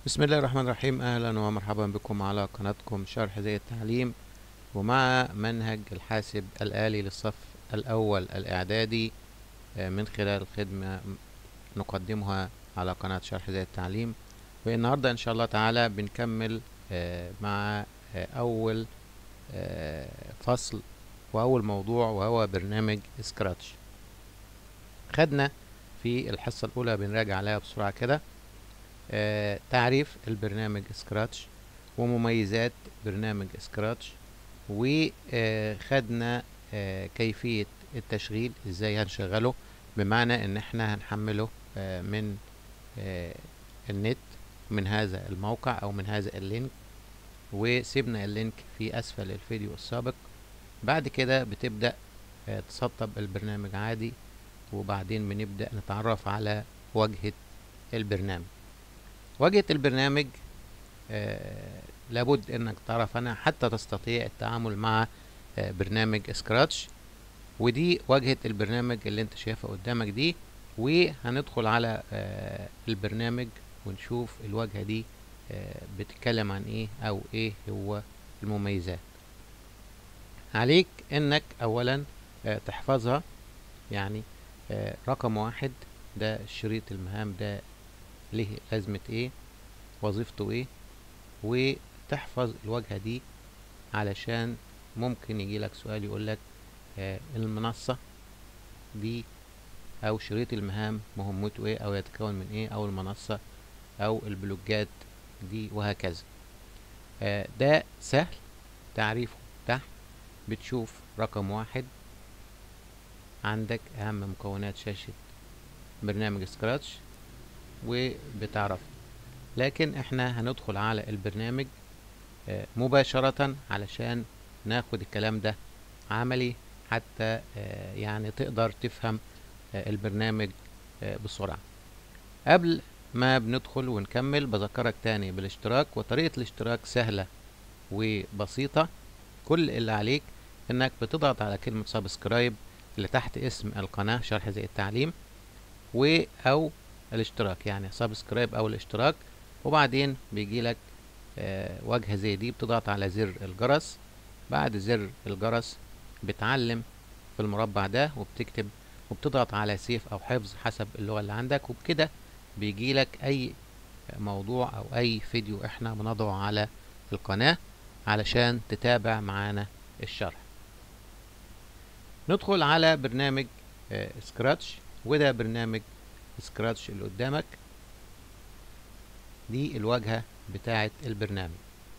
بسم الله الرحمن الرحيم اهلا ومرحبا بكم على قناتكم شرح زي التعليم ومع منهج الحاسب الآلي للصف الأول الإعدادي آه، من خلال خدمة نقدمها على قناة شرح زي التعليم والنهاردة إن شاء الله تعالى بنكمل آه، مع آه، أول آه، فصل وأول موضوع وهو برنامج سكراتش خدنا في الحصة الأولى بنراجع عليها بسرعة كده آه، تعريف البرنامج سكراتش ومميزات برنامج سكراتش وخدنا كيفية التشغيل ازاي هنشغله بمعنى ان احنا هنحمله آه، من آه، النت من هذا الموقع او من هذا اللينك وسيبنا اللينك في اسفل الفيديو السابق بعد كده بتبدأ آه، تسطب البرنامج عادي وبعدين بنبدأ نتعرف على واجهة البرنامج واجهة البرنامج آه لابد انك تعرف عنها حتى تستطيع التعامل مع آه برنامج سكراتش ودي واجهة البرنامج اللي انت شايفها قدامك دي وهندخل على آه البرنامج ونشوف الواجهة دي آه بتتكلم عن ايه او ايه هو المميزات عليك انك اولا آه تحفظها يعني آه رقم واحد ده شريط المهام ده ليه لازمة ايه وظيفته ايه وتحفظ الواجهة دي علشان ممكن يجيلك سؤال يقولك آه المنصة دي او شريط المهام مهمته ايه او يتكون من ايه او المنصة او البلوجات دي وهكذا آه ده سهل تعريفه تحت بتشوف رقم واحد عندك اهم مكونات شاشة برنامج سكراتش وبتعرف لكن احنا هندخل على البرنامج آه، مباشرة علشان ناخد الكلام ده عملي حتى آه، يعني تقدر تفهم آه، البرنامج بسرعة قبل ما بندخل ونكمل بذكرك تاني بالاشتراك وطريقة الاشتراك سهلة وبسيطة كل اللي عليك انك بتضغط على كلمة سبسكرايب اللي تحت اسم القناة شرح زي التعليم و او الاشتراك يعني سبسكرايب او الاشتراك وبعدين بيجي لك آه واجهة زي دي بتضغط على زر الجرس بعد زر الجرس بتعلم في المربع ده وبتكتب وبتضغط على سيف او حفظ حسب اللغة اللي عندك وبكده بيجي لك اي موضوع او اي فيديو احنا بنضعه على القناة علشان تتابع معانا الشرح ندخل على برنامج آه سكراتش وده برنامج سكراتش اللي قدامك دي الواجهة بتاعة البرنامج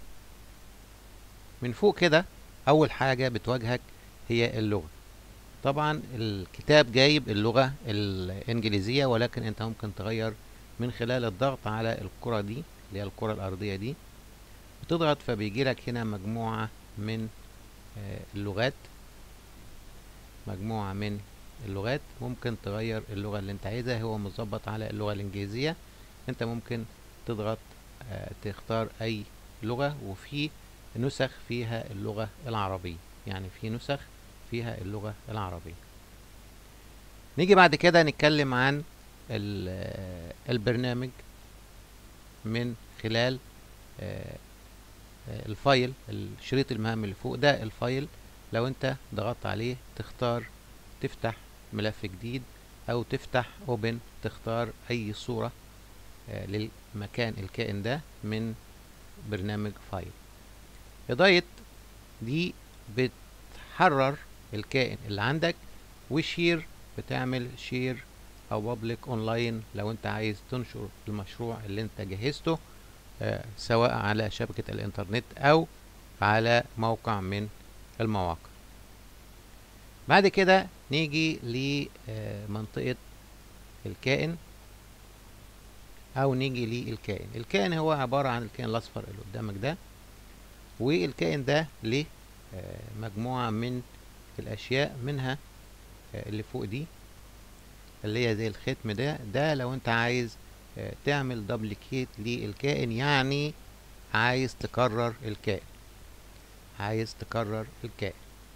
من فوق كده أول حاجة بتواجهك هي اللغة طبعا الكتاب جايب اللغة الإنجليزية ولكن أنت ممكن تغير من خلال الضغط على الكرة دي اللي هي الكرة الأرضية دي بتضغط فبيجي لك هنا مجموعة من اللغات مجموعة من اللغات ممكن تغير اللغة اللي انت عايزها هو مظبط على اللغة الانجليزية انت ممكن تضغط اه تختار اي لغة وفي نسخ فيها اللغة العربية يعني في نسخ فيها اللغة العربية نيجي بعد كده نتكلم عن البرنامج من خلال اه الفايل الشريط المهام اللي فوق ده الفايل لو انت ضغطت عليه تختار تفتح ملف جديد او تفتح اوبن تختار اي صورة آه للمكان الكائن ده من برنامج فايل اضاية دي بتحرر الكائن اللي عندك وشير بتعمل شير او بابليك اونلاين لو انت عايز تنشر المشروع اللي انت جهزته آه سواء على شبكة الانترنت او على موقع من المواقع بعد كده نيجي لمنطقة الكائن او نيجي للكائن الكائن هو عبارة عن الكائن الاصفر اللي قدامك ده والكائن ده له مجموعة من الاشياء منها اللي فوق دي اللي هي زي الختم ده ده لو انت عايز تعمل دبليكيت للكائن يعني عايز تكرر الكائن عايز تكرر الكائن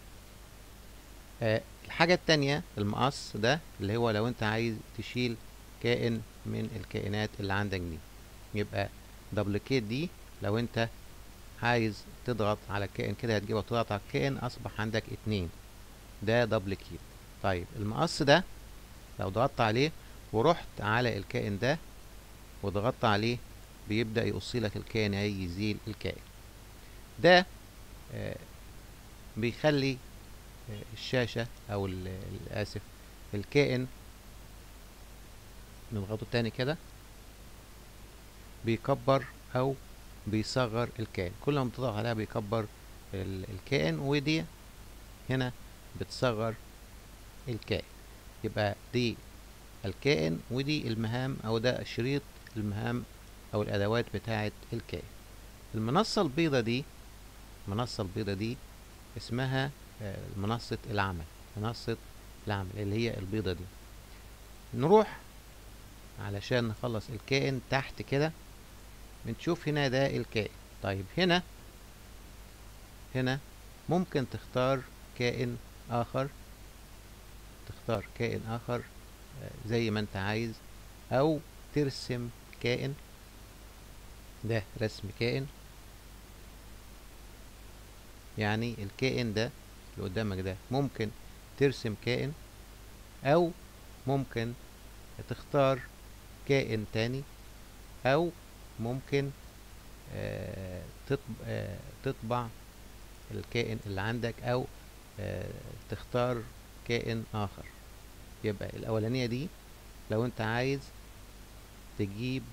آه الحاجة التانية المقص ده اللي هو لو انت عايز تشيل كائن من الكائنات اللي عندك دي يبقى دبليكيت دي لو انت عايز تضغط على الكائن كده هتجيبه وتضغط على الكائن اصبح عندك اتنين ده دبليكيت طيب المقص ده لو ضغطت عليه ورحت على الكائن ده وضغطت عليه بيبدأ يقص لك الكائن اي يزيل الكائن ده آه بيخلي آه الشاشة او اسف الكائن نضغطه تاني كده بيكبر او بيصغر الكائن كل ما بتضغط عليها بيكبر الكائن ودي هنا بتصغر الكائن يبقى دي الكائن ودي المهام او ده شريط المهام او الادوات بتاعه الكائن المنصة البيضة دي المنصة البيضة دي اسمها منصة العمل منصة العمل اللي هي البيضة دي نروح علشان نخلص الكائن تحت كده بنشوف هنا ده الكائن طيب هنا هنا ممكن تختار كائن اخر تختار كائن اخر زي ما انت عايز او ترسم كائن ده رسم كائن يعني الكائن ده اللي قدامك ده ممكن ترسم كائن او ممكن تختار كائن تاني او ممكن آه آه تطبع الكائن اللي عندك او آه تختار كائن اخر يبقى الاولانية دي لو انت عايز تجيب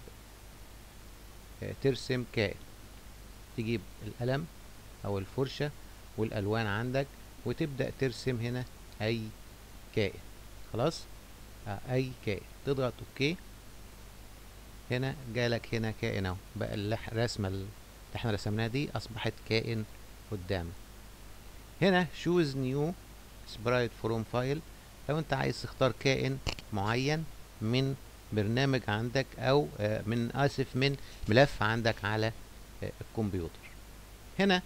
ترسم كائن تجيب القلم او الفرشة والالوان عندك وتبدأ ترسم هنا اي كائن خلاص اي كائن تضغط اوكي هنا جالك هنا كائن اهو بقى الرسمة اللي احنا رسمناها دي اصبحت كائن قدامك هنا choose new sprite from file لو انت عايز تختار كائن معين من برنامج عندك او من اسف من ملف عندك على الكمبيوتر هنا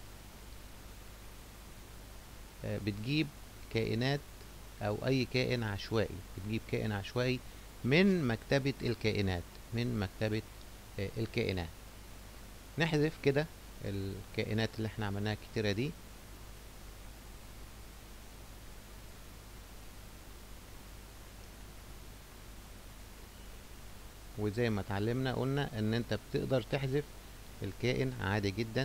بتجيب كائنات او اي كائن عشوائي بتجيب كائن عشوائي من مكتبة الكائنات من مكتبة الكائنات نحذف كده الكائنات اللي احنا عملناها كتيرة دي وزي ما اتعلمنا قلنا ان انت بتقدر تحذف الكائن عادي جدا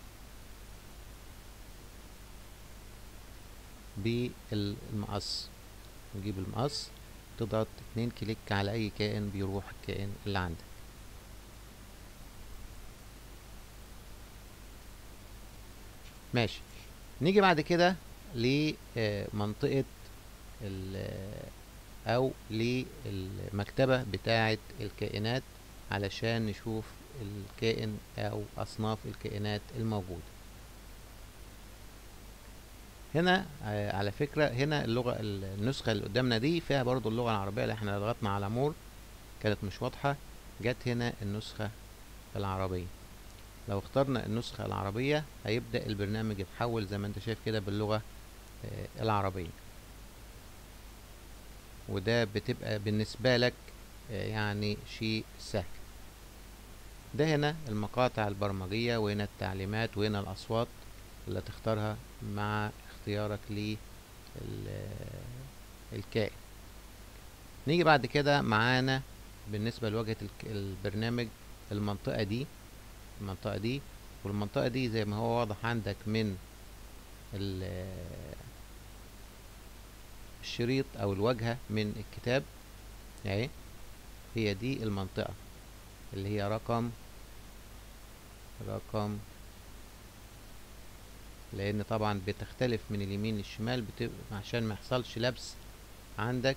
بالمقص نجيب المقص تضغط اتنين كليك على اي كائن بيروح الكائن اللي عندك ماشي نيجي بعد كده لمنطقة او للمكتبة بتاعة الكائنات علشان نشوف الكائن او اصناف الكائنات الموجودة هنا على فكرة هنا اللغة النسخة اللي قدامنا دي فيها برضو اللغة العربية اللي احنا ضغطنا على مور كانت مش واضحة جت هنا النسخة العربية لو اخترنا النسخة العربية هيبدأ البرنامج يتحول زي ما انت شايف كده باللغة العربية وده بتبقى بالنسبة لك يعني شيء سهل ده هنا المقاطع البرمجية وهنا التعليمات وهنا الأصوات اللي تختارها مع اختيارك للكائن نيجي بعد كده معانا بالنسبة لواجهة البرنامج المنطقة دي المنطقة دي والمنطقة دي زي ما هو واضح عندك من الشريط او الواجهة من الكتاب اهي هي دي المنطقة اللي هي رقم رقم لان طبعا بتختلف من اليمين للشمال بتبقى عشان ما يحصلش لبس عندك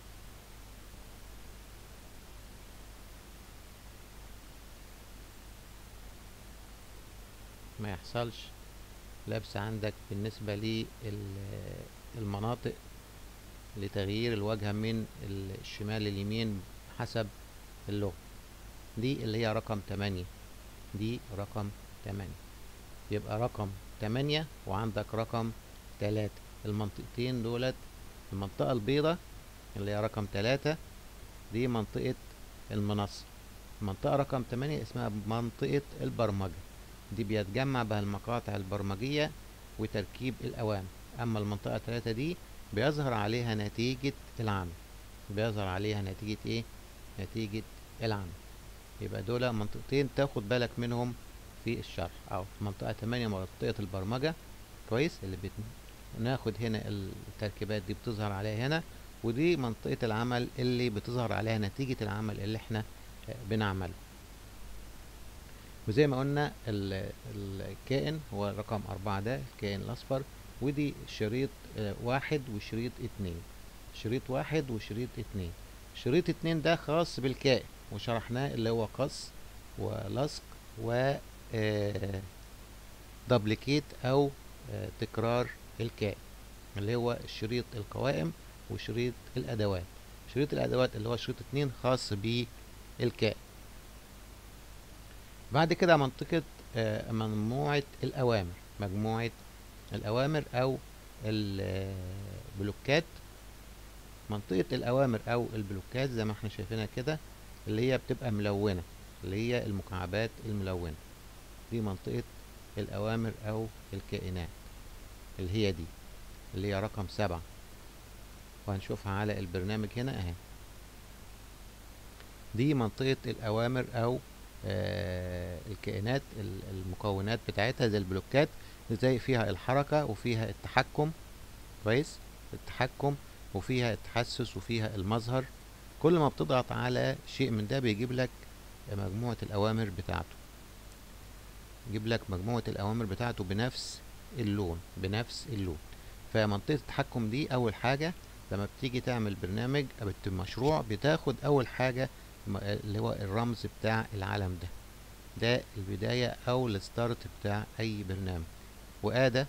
ما يحصلش لبس عندك بالنسبة للمناطق لتغيير الواجهة من الشمال لليمين حسب اللغة دي اللي هي رقم تمانية دي رقم تمانية يبقى رقم تمانية وعندك رقم تلاتة المنطقتين دولت المنطقة البيضة اللي هي رقم تلاتة دي منطقة المنصة المنطقة رقم 8 اسمها منطقة البرمجة دي بيتجمع بها المقاطع البرمجية وتركيب الأوامر أما المنطقة 3 دي بيظهر عليها نتيجة العمل بيظهر عليها نتيجة ايه نتيجة العمل يبقى دول منطقتين تاخد بالك منهم في الشرح او منطقة 8 منطقة البرمجة كويس اللي بت... ناخد هنا التركيبات دي بتظهر عليها هنا ودي منطقة العمل اللي بتظهر عليها نتيجة العمل اللي احنا بنعمله وزي ما قلنا الكائن هو رقم أربعة ده الكائن الأصفر ودي شريط واحد وشريط اتنين شريط واحد وشريط اتنين شريط اتنين ده خاص بالكائن وشرحناه اللي هو قص ولصق و دبليكيت او تكرار الكائن اللي هو شريط القوائم وشريط الادوات شريط الادوات اللي هو شريط اتنين خاص بالكائن بعد كده منطقة مجموعة الأوامر مجموعة الأوامر أو البلوكات منطقة الأوامر أو البلوكات زي ما احنا شايفينها كده اللي هي بتبقى ملونة اللي هي المكعبات الملونة دي منطقة الأوامر أو الكائنات اللي هي دي اللي هي رقم سبعة وهنشوفها على البرنامج هنا اهي دي منطقة الأوامر أو آه الكائنات المكونات بتاعتها زي البلوكات زي فيها الحركة وفيها التحكم كويس التحكم وفيها التحسس وفيها المظهر كل ما بتضغط على شيء من ده بيجيب لك مجموعة الأوامر بتاعته يجيب لك مجموعة الأوامر بتاعته بنفس اللون بنفس اللون فمنطقة التحكم دي أول حاجة لما بتيجي تعمل برنامج أو مشروع بتاخد أول حاجة اللي هو الرمز بتاع العالم ده ده البداية أو الستارت بتاع أي برنامج وآدة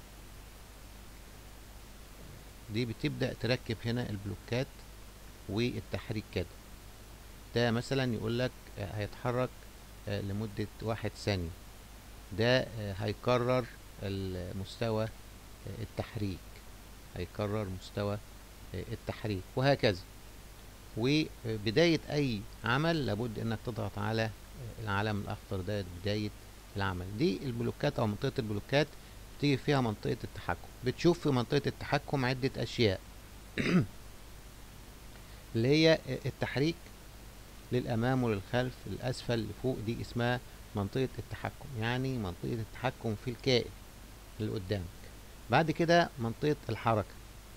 دي بتبدأ تركب هنا البلوكات والتحريك كده ده مثلا يقول لك هيتحرك لمدة واحد ثانية ده هيكرر المستوى التحريك هيكرر مستوى التحريك وهكذا وبداية أي عمل لابد إنك تضغط على العلم الأخضر ده بداية العمل دي البلوكات أو منطقة البلوكات بتيجي فيها منطقة التحكم بتشوف في منطقة التحكم عدة أشياء اللي هي التحريك للأمام وللخلف الأسفل لفوق دي اسمها منطقة التحكم يعني منطقة التحكم في الكائن اللي قدامك بعد كده منطقة الحركة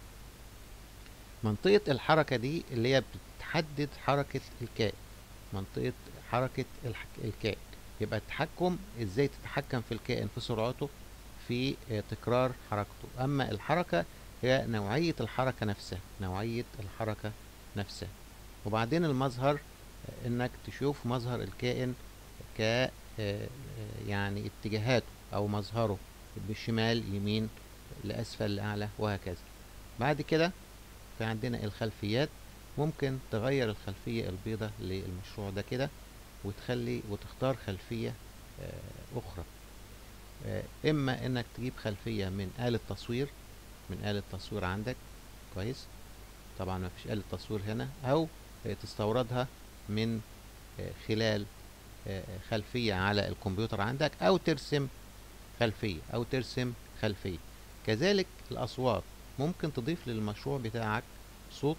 منطقة الحركة دي اللي هي بتحدد حركة الكائن منطقة حركة الكائن يبقى التحكم ازاي تتحكم في الكائن في سرعته في تكرار حركته اما الحركة هي نوعية الحركة نفسها نوعية الحركة نفسها وبعدين المظهر انك تشوف مظهر الكائن ك يعني اتجاهاته او مظهره بالشمال يمين لاسفل لاعلى وهكذا بعد كده في عندنا الخلفيات ممكن تغير الخلفية البيضة للمشروع ده كده وتخلي وتختار خلفية اخرى اما انك تجيب خلفية من آلة تصوير من آلة تصوير عندك كويس طبعا ما فيش آلة تصوير هنا او تستوردها من خلال خلفية على الكمبيوتر عندك او ترسم خلفية او ترسم خلفية كذلك الاصوات ممكن تضيف للمشروع بتاعك صوت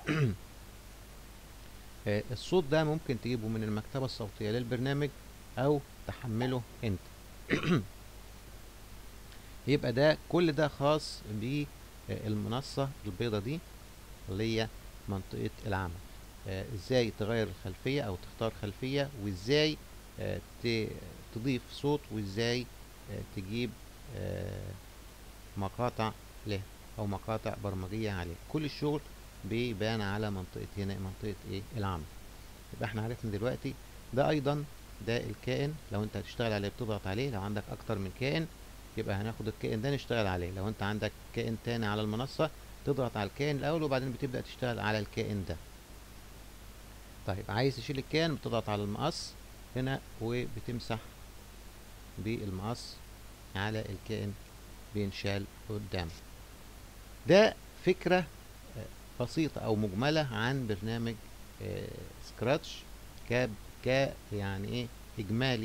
الصوت ده ممكن تجيبه من المكتبة الصوتية للبرنامج او تحمله انت يبقى ده كل ده خاص بالمنصة البيضة دي اللي هي منطقة العمل آه ازاي تغير الخلفية او تختار خلفية وازاي آه تضيف صوت وازاي آه تجيب مقاطع له او مقاطع برمجية عليه كل الشغل بيبان على منطقة هنا منطقة ايه العمل يبقى احنا عرفنا دلوقتي ده ايضا ده الكائن لو انت هتشتغل عليه بتضغط عليه لو عندك اكتر من كائن يبقى هناخد الكائن ده نشتغل عليه لو انت عندك كائن تاني على المنصة تضغط على الكائن الاول وبعدين بتبدأ تشتغل على الكائن ده طيب عايز تشيل الكائن بتضغط على المقص هنا وبتمسح بالمقص على الكائن بينشال قدام ده فكرة بسيطة او مجملة عن برنامج سكراتش ك يعني ايه اجمالي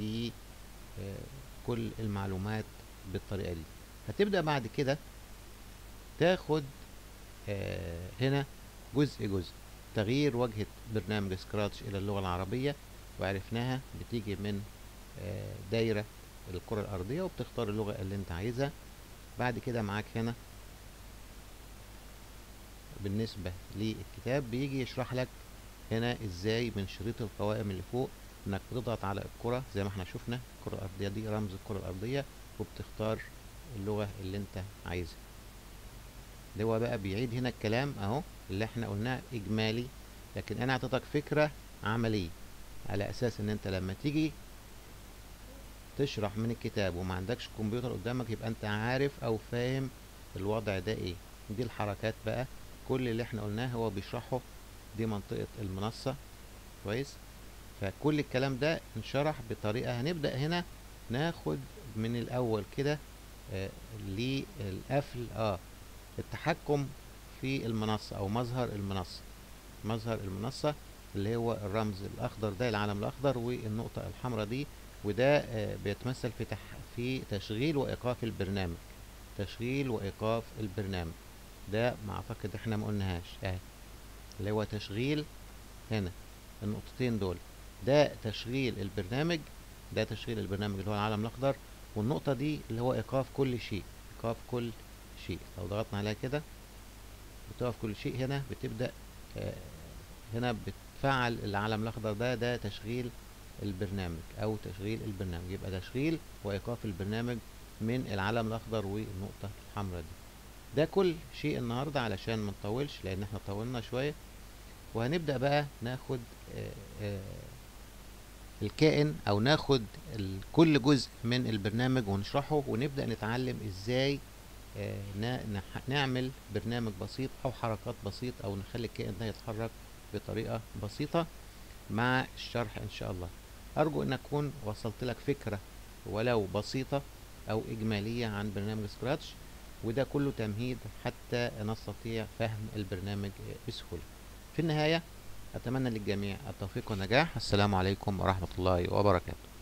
لكل المعلومات بالطريقه دي هتبدا بعد كده تاخد آه هنا جزء جزء تغيير واجهه برنامج سكراتش الى اللغه العربيه وعرفناها بتيجي من آه دايره الكره الارضيه وبتختار اللغه اللي انت عايزها بعد كده معاك هنا بالنسبه للكتاب بيجي يشرح لك هنا ازاي من شريط القوائم اللي فوق انك بتضغط على الكرة زي ما احنا شفنا الكرة الارضية دي رمز الكرة الارضية وبتختار اللغة اللي انت عايزها اللي هو بقى بيعيد هنا الكلام اهو اللي احنا قلناه اجمالي لكن انا اعطيتك فكرة عملية على اساس ان انت لما تيجي تشرح من الكتاب وما عندكش كمبيوتر قدامك يبقى انت عارف او فاهم الوضع ده ايه دي الحركات بقى كل اللي احنا قلناه هو بيشرحه دي منطقة المنصة كويس فكل الكلام ده انشرح بطريقة هنبدأ هنا ناخد من الأول كده آه للقفل اه التحكم في المنصة أو مظهر المنصة مظهر المنصة اللي هو الرمز الأخضر ده العلم الأخضر والنقطة الحمراء دي وده آه بيتمثل في تح في تشغيل وإيقاف البرنامج تشغيل وإيقاف البرنامج ده ما أعتقد احنا ما قلناهاش اهي اللي هو تشغيل هنا النقطتين دول ده تشغيل البرنامج ده تشغيل البرنامج اللي هو العلم الاخضر والنقطة دي اللي هو ايقاف كل شيء ايقاف كل شيء لو ضغطنا عليها كده بتقف كل شيء هنا بتبدأ آه هنا بتفعل العلم الاخضر ده ده تشغيل البرنامج او تشغيل البرنامج يبقى تشغيل وايقاف البرنامج من العلم الاخضر والنقطة الحمراء دي ده كل شيء النهاردة علشان ما نطولش لان احنا طولنا شوية وهنبدأ بقى ناخد آآ آآ الكائن او ناخد كل جزء من البرنامج ونشرحه ونبدأ نتعلم ازاي نعمل برنامج بسيط او حركات بسيط او نخلي الكائن ده يتحرك بطريقة بسيطة مع الشرح ان شاء الله ارجو ان اكون وصلت لك فكرة ولو بسيطة او اجمالية عن برنامج سكراتش وده كله تمهيد حتى نستطيع فهم البرنامج بسهولة في النهاية أتمنى للجميع التوفيق والنجاح السلام عليكم ورحمة الله وبركاته